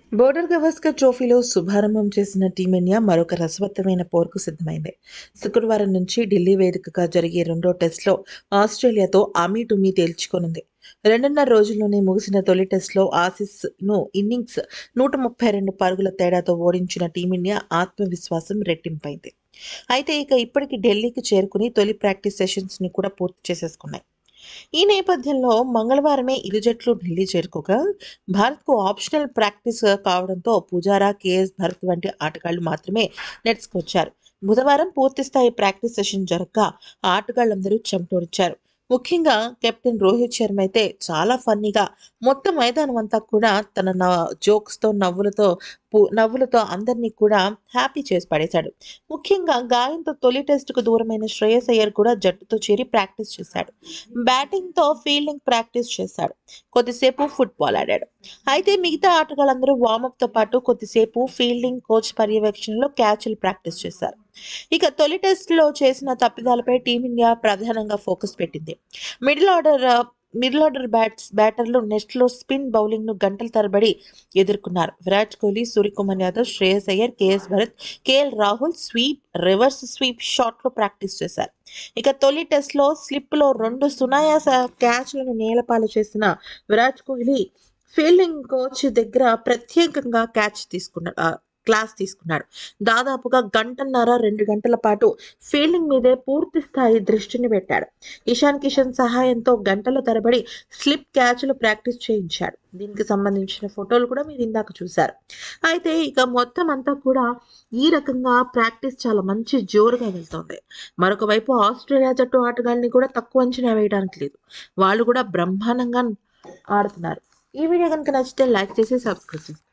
border Gavaskar ట్రోఫీలో శుభారంభం చేసిన team India మరొక రసవత్తమైన పోరుకు సిద్ధమైంది శుక్రవారం నుంచి ఢిల్లీ వేదికగా జరిగే రెండో టెస్ట్లో ఆస్ట్రేలియాతో ఆమీ టుమీ తేల్చుకోనుంది రెండున్నర రోజుల్లోనే ముగిసిన తొలి టెస్ట్లో ఆసీస్ను ఇన్నింగ్స్ నూట ముప్పై రెండు పరుగుల తేడాతో ఓడించిన టీమిండియా ఆత్మవిశ్వాసం రెట్టింపైంది అయితే ఇక ఇప్పటికి ఢిల్లీకి చేరుకుని తొలి ప్రాక్టీస్ సెషన్స్ని కూడా పూర్తి చేసేసుకున్నాయి ఈ నేపథ్యంలో మంగళవారమే ఇరు జట్లు ఢిల్లీ చేరుకోగా భారత్కు ఆప్షనల్ ప్రాక్టీస్ కావడంతో పుజారా కేఎస్ భరత్ వంటి ఆటగాళ్లు మాత్రమే నెట్స్కి వచ్చారు బుధవారం పూర్తిస్థాయి ప్రాక్టీస్ సెషన్ జరగగా ఆటగాళ్లందరూ చెమటోడిచ్చారు ముఖ్యంగా కెప్టెన్ రోహిత్ శర్మ అయితే చాలా ఫన్నీగా మొత్తం మైదానం అంతా కూడా తన న జోక్స్తో నవ్వులతో పు- నవ్వులతో అందరినీ కూడా హ్యాపీ చేసి పడేశాడు ముఖ్యంగా గాయంతో తొలి టెస్టుకు దూరమైన శ్రేయస్ అయ్యర్ కూడా జట్టుతో చేరి ప్రాక్టీస్ చేశాడు బ్యాటింగ్తో ఫీల్డింగ్ ప్రాక్టీస్ చేశాడు కొద్దిసేపు ఫుట్బాల్ ఆడాడు అయితే మిగతా ఆటగాళ్ళందరూ వార్మప్తో పాటు కొద్దిసేపు ఫీల్డింగ్ కోచ్ పర్యవేక్షణలో క్యాచ్లు ప్రాక్టీస్ చేశారు ఇక తొలి టెస్ట్లో చేసిన తప్పిదాలపై టీమిండియా ప్రధానంగా ఫోకస్ పెట్టింది middle order middle order bats బ్యాటర్లు నెస్ట్లో స్పిన్ బౌలింగ్ను గంటల తరబడి ఎదుర్కొన్నారు Virat Kohli Suryakumar Yadav Shreyas Iyer K S Bharat K L Rahul sweep reverse sweep షాట్లో ప్రాక్టీస్ చేశారు ఇక తొలి టెస్ట్లో స్లిప్లో రెండు సునాయాస క్యాచ్లను నేలపాలు చేసిన విరాట్ కోహ్లీ ఫీల్డింగ్ కోచ్ దగ్గర ప్రత్యేకంగా క్యాచ్ తీసుకున్నాడు ఆ, క్లాస్ తీసుకున్నాడు దాదాపుగా గంటన్నర రెండు గంటల పాటు ఫీల్డింగ్ మీదే పూర్తి స్థాయి దృష్టిని పెట్టాడు ఇషాన్ కిషన్ సహాయంతో గంటల తరబడి స్లిప్ క్యాచ్లు ప్రాక్టీస్ చేయించాడు దీనికి సంబంధించిన ఫోటోలు కూడా మీరు ఇందాక చూశారు అయితే ఇక మొత్తం అంతా కూడా ఈ రకంగా ప్రాక్టీస్ చాలా మంచి జోరుగా వెళ్తోంది మరొక వైపు ఆస్ట్రేలియా జట్టు ఆటగాళ్ళని కూడా తక్కువ అంచనా వేయడానికి లేదు వాళ్ళు కూడా బ్రహ్మాండంగా ఆడుతున్నారు ఈ వీడియో కనుక నచ్చితే లైక్ చేసి సబ్స్క్రైబ్ చేసి